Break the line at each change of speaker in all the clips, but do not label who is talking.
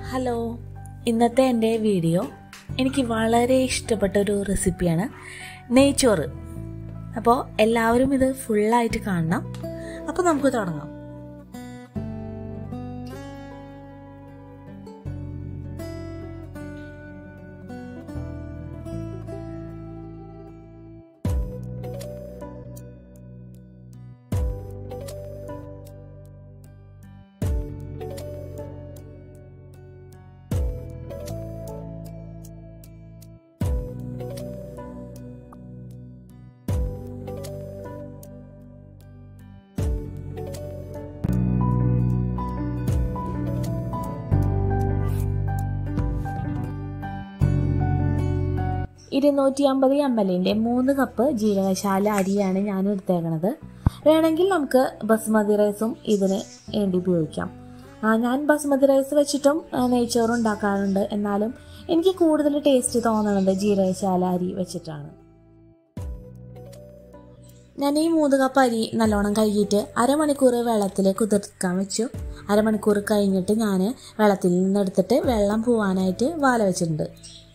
hello ഇന്നത്തെ എൻ്റെ video എനിക്ക് വളരെ ഇഷ്ടപ്പെട്ട ഒരു റെസിപ്പിയാണ് നെയ്ച്ചോറ് അപ്പോൾ എല്ലാവരും ഇത് ഫുള്ളായിട്ട് കാണണം അപ്പോൾ നമുക്ക് തുടങ്ങാം ഇരുന്നൂറ്റി അമ്പത് എം എല്ലിൻ്റെ മൂന്ന് കപ്പ് ജീരകശാല അരിയാണ് ഞാൻ എടുത്തേക്കണത് വേണമെങ്കിൽ നമുക്ക് ബസ്മതി റൈസും ഇതിന് വേണ്ടി ഉപയോഗിക്കാം ആ, ഞാൻ ബസ്മതി റൈസ് വെച്ചിട്ടും ആ, നെയ്ച്ചോറ് ഉണ്ടാക്കാറുണ്ട് എന്നാലും എനിക്ക് കൂടുതൽ ടേസ്റ്റ് തോന്നുന്നത് ജീരകശാല അരി വെച്ചിട്ടാണ് ഞാൻ ഈ മൂന്ന് കപ്പ് അരി നല്ലോണം കഴുകിയിട്ട് അരമണിക്കൂർ വെള്ളത്തിൽ കുതിർക്കാൻ വെച്ചു അരമണിക്കൂർ കഴിഞ്ഞിട്ട് ഞാൻ വെള്ളത്തിൽ നിന്ന് എടുത്തിട്ട് വെള്ളം പോവാനായിട്ട് വാല വെച്ചിട്ടുണ്ട്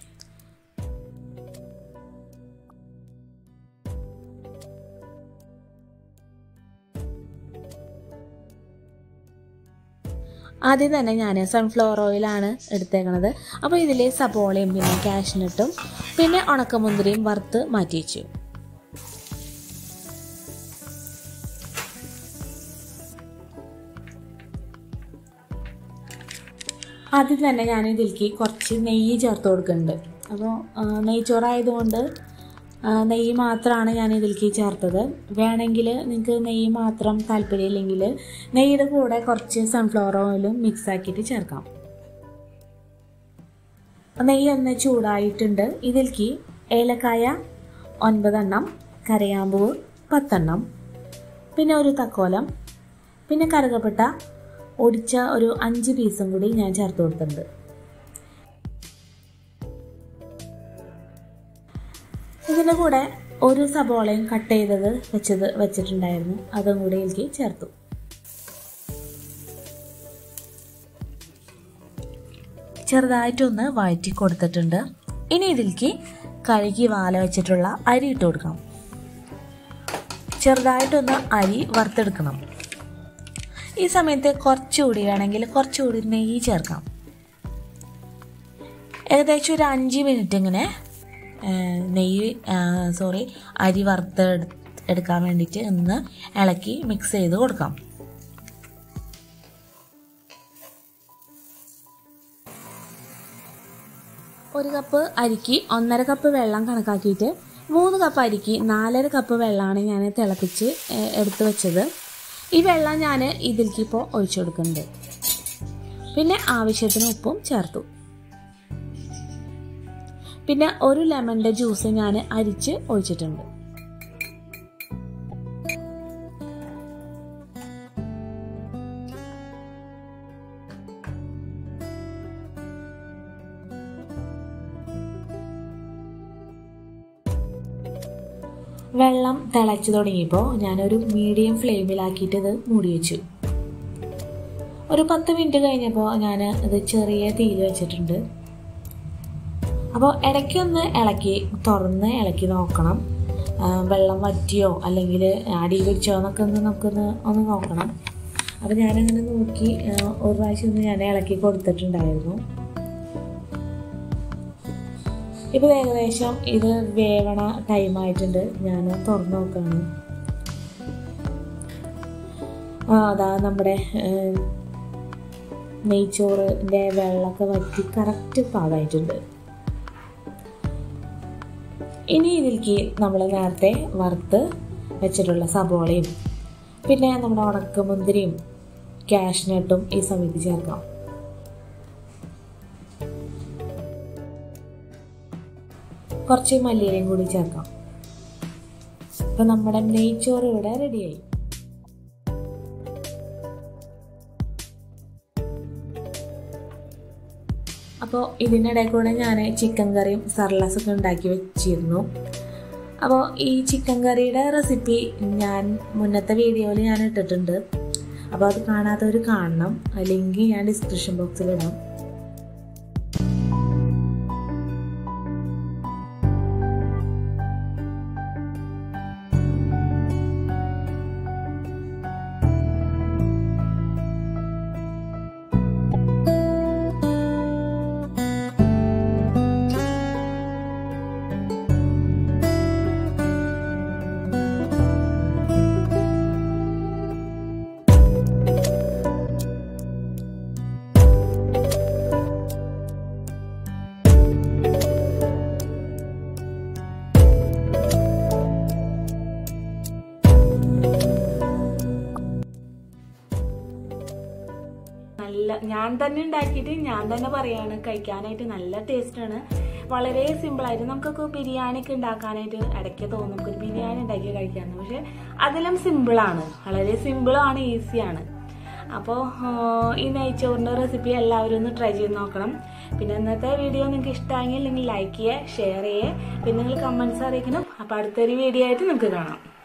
ആദ്യം തന്നെ ഞാൻ സൺഫ്ലവർ ഓയിലാണ് എടുത്തേക്കണത് അപ്പോൾ ഇതിൽ സബോളയും പിന്നെ കാഷ്നട്ടും പിന്നെ ഉണക്കമുന്തിരിയും വറുത്ത് മാറ്റി വെച്ചു ആദ്യം തന്നെ ഞാൻ ഇതിലേക്ക് കുറച്ച് നെയ്യ് ചേർത്ത് കൊടുക്കുന്നുണ്ട് അപ്പോൾ നെയ്ച്ചോറായതുകൊണ്ട് ആ, നെയ്യ് മാത്രമാണ് ഞാൻ ഇതിലേക്ക് ചേർത്തത് വേണമെങ്കിൽ നിങ്ങൾക്ക് നെയ്യ് മാത്രം താല്പര്യമില്ലെങ്കിൽ നെയ്യുടെ കൂടെ കുറച്ച് സൺഫ്ലവർ ഓയിലും മിക്സ് ആക്കിയിട്ട് ചേർക്കാം നെയ്യ് ഒന്ന് ചൂടായിട്ടുണ്ട് ഇതിലേക്ക് ഏലക്കായ ഒൻപതെണ്ണം കരയാമ്പൂവ് പത്തെണ്ണം പിന്നെ ഒരു തക്കോലം പിന്നെ കറുകപ്പെട്ട ഒടിച്ച ഒരു അഞ്ച് പീസും കൂടി ഞാൻ ചേർത്ത് കൊടുത്തിട്ടുണ്ട് ഇതിൻ്റെ കൂടെ ഒരു സബോളയും കട്ട് ചെയ്തത് വെച്ചത് വെച്ചിട്ടുണ്ടായിരുന്നു അതും കൂടി എനിക്ക് ചേർത്തു ചെറുതായിട്ടൊന്ന് വഴറ്റി കൊടുത്തിട്ടുണ്ട് ഇനി ഇതിലേക്ക് കഴുകി വാല വെച്ചിട്ടുള്ള അരി ഇട്ട് കൊടുക്കാം ചെറുതായിട്ടൊന്ന് അരി വറുത്തെടുക്കണം ഈ സമയത്ത് കുറച്ചുകൂടി വേണമെങ്കിൽ കുറച്ചുകൂടി നെയ്യ് ചേർക്കാം ഏകദേശം ഒരു അഞ്ച് മിനിറ്റ് ഇങ്ങനെ ആ, നെയ്യ് സോറി അരി വറുത്ത് എടു- എടുക്കാൻ വേണ്ടിയിട്ട് ഒന്ന് ഇളക്കി മിക്സ് ചെയ്ത് കൊടുക്കാം ഒരു കപ്പ് അരിക്ക് ഒന്നര കപ്പ് വെള്ളം കണക്കാക്കിയിട്ട് മൂന്ന് കപ്പ് അരിക്ക് നാലര കപ്പ് വെള്ളമാണ് ഞാൻ തിളപ്പിച്ച് ഏ, എടുത്ത് വെച്ചത് ഈ വെള്ളം ഞാൻ ഇതിലേക്ക് ഇപ്പോൾ ഒഴിച്ചു കൊടുക്കുന്നുണ്ട് പിന്നെ ആവശ്യത്തിന് ഉപ്പും ചേർത്തു പിന്നെ ഒരു ലെമണിൻ്റെ ജ്യൂസ് ഞാൻ അരിച്ച് ഒഴിച്ചിട്ടുണ്ട് വെള്ളം തിളച്ചു തുടങ്ങിയപ്പോൾ ഞാനൊരു മീഡിയം ഫ്ലെയിമിലാക്കിയിട്ട് ഇത് മൂടി വെച്ചു ഒരു പത്ത് മിനിറ്റ് കഴിഞ്ഞപ്പോൾ ഞാൻ ഇത് ചെറിയ തീയിൽ വെച്ചിട്ടുണ്ട് അപ്പോൾ ഇടയ്ക്കൊന്ന് ഇളക്കി തുറന്ന് ഇളക്കി നോക്കണം ആ, വെള്ളം വറ്റിയോ അല്ലെങ്കിൽ അടി പിടിച്ചോ എന്നൊക്കെ ഒന്ന് നമുക്കൊന്ന് ഒന്ന് നോക്കണം അപ്പോൾ ഞാനങ്ങനെ നോക്കി ആ, ഒരു പ്രാവശ്യം ഒന്ന് ഞാൻ ഇളക്കി കൊടുത്തിട്ടുണ്ടായിരുന്നു ഇപ്പോൾ ഏകദേശം ഇത് വേവണ ടൈമായിട്ടുണ്ട് ഞാൻ തുറന്ന് നോക്കുകയാണ് ആ അതാ നമ്മുടെ ഏ, നെയ്ച്ചോറിൻ്റെ വെള്ളമൊക്കെ വറ്റി കറക്റ്റ് പാകമായിട്ടുണ്ട് ഇനി ഇതിലേക്ക് നമ്മൾ നേരത്തെ വറുത്ത് വെച്ചിട്ടുള്ള സബോളയും പിന്നെ നമ്മുടെ ഉണക്കമുന്തിരിയും കാഷ്നട്ടും ഈ സമയത്ത് ചേർക്കാം കുറച്ച് മല്ലിയിലയും കൂടി ചേർക്കാം അപ്പം നമ്മുടെ നെയ്ച്ചോറ് ഇവിടെ റെഡിയായി അപ്പോൾ ഇതിനിടയിൽ കൂടെ ഞാൻ ചിക്കൻ കറിയും സർലസൊക്കെ ഉണ്ടാക്കി വെച്ചിരുന്നു അപ്പോൾ ഈ ചിക്കൻ കറിയുടെ റെസിപ്പി ഞാൻ മുന്നത്തെ വീഡിയോയിൽ ഞാൻ ഇട്ടിട്ടുണ്ട് അപ്പോൾ അത് കാണാത്തവർ കാണണം ലിങ്ക് ഞാൻ ഡിസ്ക്രിപ്ഷൻ ബോക്സിൽ ഇടാം
നല്ല ഞാൻ തന്നെ ഉണ്ടാക്കിയിട്ട് ഞാൻ തന്നെ പറയാണ് കഴിക്കാനായിട്ട് നല്ല ടേസ്റ്റാണ് വളരെ സിമ്പിളായിട്ട് നമുക്കൊക്കെ ബിരിയാണി ഒക്കെ ഉണ്ടാക്കാനായിട്ട് ഇടയ്ക്ക് തോന്നും നമുക്കൊരു ബിരിയാണി ഉണ്ടാക്കി കഴിക്കാമെന്ന് പക്ഷെ അതിലും സിമ്പിളാണ് വളരെ സിമ്പിളാണ് ഈസിയാണ് അപ്പോൾ ഈ നെയ്ച്ചോറിൻ്റെ റെസിപ്പി എല്ലാവരും ഒന്ന് ട്രൈ ചെയ്ത് നോക്കണം പിന്നെ ഇന്നത്തെ വീഡിയോ നിങ്ങൾക്ക് ഇഷ്ടമായെങ്കിൽ നിങ്ങൾ ലൈക്ക് ചെയ്യുക ഷെയർ ചെയ്യുക പിന്നെ നിങ്ങൾ കമൻസ് അറിയിക്കണം അപ്പോൾ അടുത്തൊരു വീഡിയോ ആയിട്ട് നമുക്ക് കാണാം